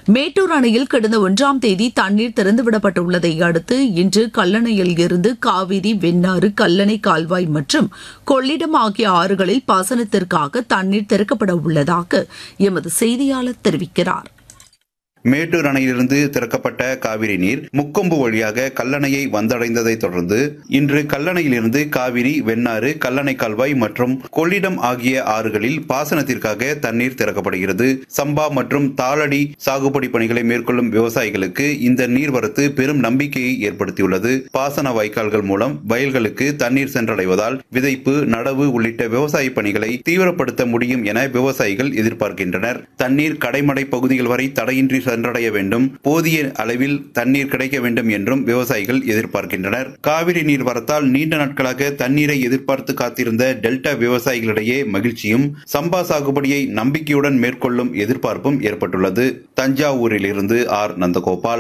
மேட்டூர் அணையில் கடந்த ஒன்றாம் தேதி தண்ணீர் திறந்துவிடப்பட்டுள்ளதை அடுத்து இன்று கல்லணையில் இருந்து காவிரி வெண்ணாறு கல்லணை கால்வாய் மற்றும் கொள்ளிடம் ஆகிய ஆறுகளில் பாசனத்திற்காக தண்ணீர் திறக்கப்பட உள்ளதாக எமது செய்தியாளர் தெரிவிக்கிறார் மேட்டூர் அணையிலிருந்து திறக்கப்பட்ட காவிரி நீர் முக்கொம்பு வழியாக கல்லணையை வந்தடைந்ததை தொடர்ந்து இன்று கல்லணையிலிருந்து காவிரி வெண்ணாறு கல்லணை கால்வாய் மற்றும் கொள்ளிடம் ஆகிய ஆறுகளில் பாசனத்திற்காக தண்ணீர் திறக்கப்படுகிறது சம்பா மற்றும் தாளடி சாகுபடி பணிகளை மேற்கொள்ளும் விவசாயிகளுக்கு இந்த நீர்வரத்து பெரும் நம்பிக்கையை ஏற்படுத்தியுள்ளது பாசன வாய்க்கால்கள் மூலம் வயல்களுக்கு தண்ணீர் சென்றடைவதால் விதைப்பு நடவு உள்ளிட்ட விவசாய பணிகளை தீவிரப்படுத்த முடியும் என விவசாயிகள் எதிர்பார்க்கின்றனர் தண்ணீர் கடைமடை பகுதிகள் வரை தடையின்றி சென்றடைய வேண்டும் போதிய அளவில் தண்ணீர் கிடைக்க வேண்டும் என்றும் விவசாயிகள் எதிர்பார்க்கின்றனர் காவிரி நீர் வரத்தால் நீண்ட நாட்களாக தண்ணீரை எதிர்பார்த்து காத்திருந்த டெல்டா விவசாயிகளிடையே மகிழ்ச்சியும் சம்பா சாகுபடியை நம்பிக்கையுடன் மேற்கொள்ளும் எதிர்பார்ப்பும் ஏற்பட்டுள்ளது தஞ்சாவூரிலிருந்து ஆர் நந்தகோபால்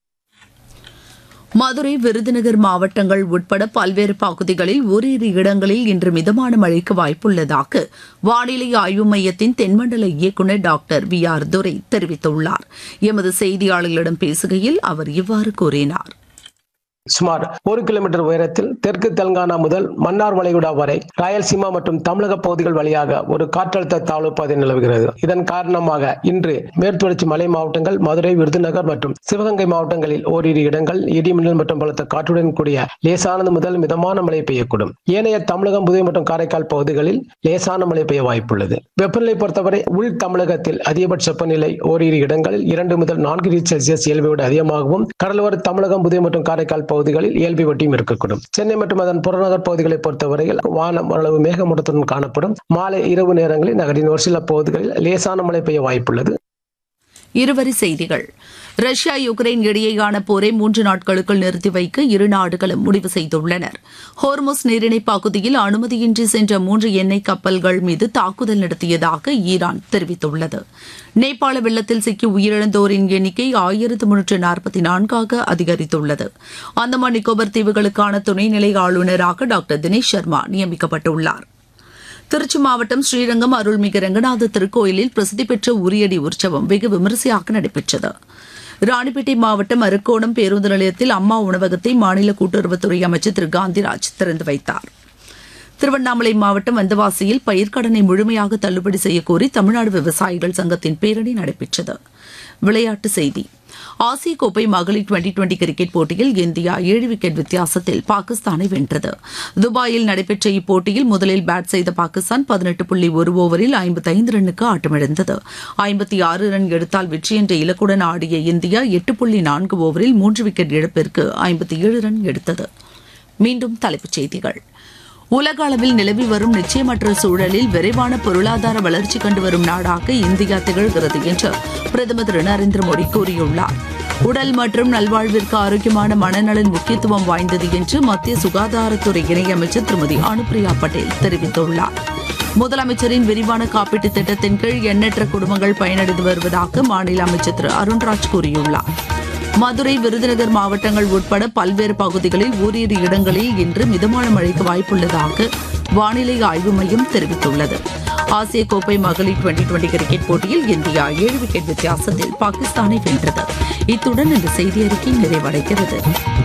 மதுரை விருதுநகர் மாவட்டங்கள் உட்பட பல்வேறு பகுதிகளில் ஓரிரு இடங்களில் இன்று மிதமான மழைக்கு வாய்ப்புள்ளதாக வானிலை ஆய்வு மையத்தின் தென்மண்டல இயக்குநர் டாக்டர் வி ஆர் துரை தெரிவித்துள்ளார் எமது செய்தியாளர்களிடம் பேசுகையில் அவர் இவ்வாறு கூறினார் சுமார் ஒரு கிலோமீட்டர் உயரத்தில் தெற்கு தெலுங்கானா முதல் மன்னார் வளைகுடா வரை ராயல்சீமா மற்றும் தமிழக பகுதிகள் வழியாக ஒரு காற்றழுத்த தாழ்வு பாதை நிலவுகிறது இதன் காரணமாக இன்று மேற்குத்தொடர்ச்சி மலை மாவட்டங்கள் மதுரை விருதுநகர் மற்றும் சிவகங்கை மாவட்டங்களில் ஓரிரு இடங்கள் இடிமின்னல் மற்றும் பலத்த காற்றுடன் கூடிய லேசானது முதல் மிதமான மழை பெய்யக்கூடும் ஏனைய தமிழகம் புதுவை மற்றும் காரைக்கால் பகுதிகளில் லேசான மழை பெய்ய வாய்ப்புள்ளது வெப்பநிலை பொறுத்தவரை உள் தமிழகத்தில் அதிகபட்ச வெப்பநிலை ஓரிரு இடங்களில் இரண்டு முதல் நான்கு டிகிரி செல்சியஸ் இயல்பை விட அதிகமாகவும் கடலோர தமிழகம் புதுவை மற்றும் காரைக்கால் பகுதிகளில் இயல்பை ஒட்டியும் இருக்கக்கூடும் சென்னை மற்றும் அதன் புறநகர் பகுதிகளை பொறுத்தவரையில் வானம் ஓரளவு மேகமூட்டத்துடன் காணப்படும் மாலை இரவு நேரங்களில் நகரின் ஒரு சில பகுதிகளில் லேசான மழை பெய்ய வாய்ப்புள்ளது இருவரி செய்திகள் ரஷ்யா யுக்ரைன் இடையேயான போரை மூன்று நாட்களுக்குள் நிறுத்தி வைக்க இரு நாடுகளும் முடிவு செய்துள்ளனர் ஹோர்மோஸ் நீரிணை பகுதியில் அனுமதியின்றி சென்ற மூன்று எண்ணெய் கப்பல்கள் மீது தாக்குதல் நடத்தியதாக ஈரான் தெரிவித்துள்ளது நேபாள வெள்ளத்தில் சிக்கி உயிரிழந்தோரின் எண்ணிக்கை ஆயிரத்து முன்னூற்று நாற்பத்தி நான்காக அதிகரித்துள்ளது அந்தமான் நிக்கோபர் தீவுகளுக்கான துணைநிலை ஆளுநராக டாக்டர் தினேஷ் சர்மா நியமிக்கப்பட்டுள்ளார் திருச்சி மாவட்டம் ஸ்ரீரங்கம் அருள்மிகு ரங்கநாத திருக்கோயிலில் பிரசித்தி பெற்ற உரியடி உற்சவம் வெகு விமரிசையாக நடைபெற்றது ராணிப்பேட்டை மாவட்டம் அரக்கோணம் பேருந்து நிலையத்தில் அம்மா உணவகத்தை மாநில கூட்டுறவுத்துறை அமைச்சர் திரு காந்திராஜ் திறந்து வைத்தார் திருவண்ணாமலை மாவட்டம் வந்தவாசியில் பயிர்க்கடனை முழுமையாக தள்ளுபடி செய்யக்கோரி தமிழ்நாடு விவசாயிகள் சங்கத்தின் பேரணி நடைபெற்றது விளையாட்டுச் செய்தி ஆசிய கோப்பை மகளிர் டுவெண்டி டுவெண்டி கிரிக்கெட் போட்டியில் இந்தியா ஏழு விக்கெட் வித்தியாசத்தில் பாகிஸ்தானை வென்றது துபாயில் நடைபெற்ற இப்போட்டியில் முதலில் பேட் செய்த பாகிஸ்தான் பதினெட்டு புள்ளி ஒரு ஓவரில் ஐம்பத்தைந்து ரன்னுக்கு ஆட்டமிழந்தது ஐம்பத்தி ஆறு ரன் எடுத்தால் வெற்றி என்ற இலக்குடன் ஆடிய இந்தியா எட்டு புள்ளி நான்கு ஓவரில் மூன்று விக்கெட் இழப்பிற்கு ஐம்பத்தி ஏழு ரன் எடுத்தது மீண்டும் தலைப்புச் செய்திகள் உலக அளவில் நிலவி வரும் நிச்சயமற்ற சூழலில் விரைவான பொருளாதார வளர்ச்சி கண்டு வரும் நாடாக இந்தியா திகழ்கிறது என்று பிரதமர் திரு நரேந்திர மோடி கூறியுள்ளார் உடல் மற்றும் நல்வாழ்விற்கு ஆரோக்கியமான மனநலன் முக்கியத்துவம் வாய்ந்தது என்று மத்திய சுகாதாரத்துறை இணையமைச்சர் திருமதி அனுப்பிரியா பட்டேல் தெரிவித்துள்ளார் முதலமைச்சரின் விரிவான காப்பீட்டுத் திட்டத்தின் கீழ் எண்ணற்ற குடும்பங்கள் பயனடைந்து வருவதாக மாநில அமைச்சர் திரு அருண்ராஜ் கூறியுள்ளார் மதுரை விருதுநகர் மாவட்டங்கள் உட்பட பல்வேறு பகுதிகளில் ஓரிரு இடங்களில் இன்று மிதமான மழைக்கு வாய்ப்புள்ளதாக வானிலை ஆய்வு மையம் தெரிவித்துள்ளது ஆசிய கோப்பை மகளிர் டுவெண்டி டுவெண்டி கிரிக்கெட் போட்டியில் இந்தியா ஏழு விக்கெட் வித்தியாசத்தில் பாகிஸ்தானை வென்றது இத்துடன் இந்த செய்தி அறிக்கை நிறைவடைகிறது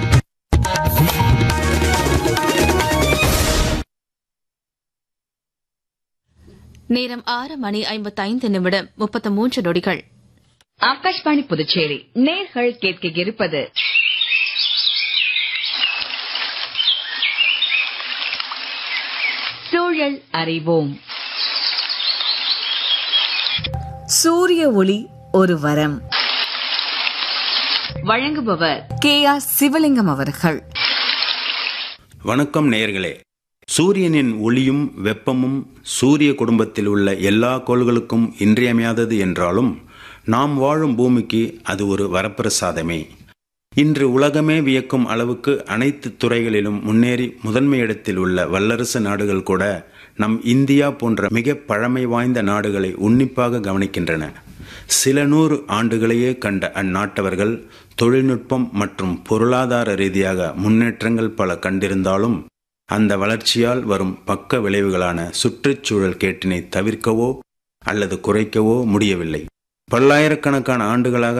நேரம் ஆறு மணி ஐம்பத்தைந்து நிமிடம் முப்பத்து மூன்று நொடிகள் ஆகாஷ்வாணி புதுச்சேரி நேர்கள் கேட்க இருப்பது சூழல் அறிவோம் சூரிய ஒளி ஒரு வரம் வழங்குபவர் கே ஆர் சிவலிங்கம் அவர்கள் வணக்கம் நேயர்களே சூரியனின் ஒளியும் வெப்பமும் சூரிய குடும்பத்தில் உள்ள எல்லா கோள்களுக்கும் இன்றியமையாதது என்றாலும் நாம் வாழும் பூமிக்கு அது ஒரு வரப்பிரசாதமே இன்று உலகமே வியக்கும் அளவுக்கு அனைத்து துறைகளிலும் முன்னேறி முதன்மை இடத்தில் உள்ள வல்லரசு நாடுகள் கூட நம் இந்தியா போன்ற மிக பழமை வாய்ந்த நாடுகளை உன்னிப்பாக கவனிக்கின்றன சில நூறு ஆண்டுகளையே கண்ட அந்நாட்டவர்கள் தொழில்நுட்பம் மற்றும் பொருளாதார ரீதியாக முன்னேற்றங்கள் பல கண்டிருந்தாலும் அந்த வளர்ச்சியால் வரும் பக்க விளைவுகளான சுற்றுச்சூழல் கேட்டினை தவிர்க்கவோ அல்லது குறைக்கவோ முடியவில்லை பல்லாயிரக்கணக்கான ஆண்டுகளாக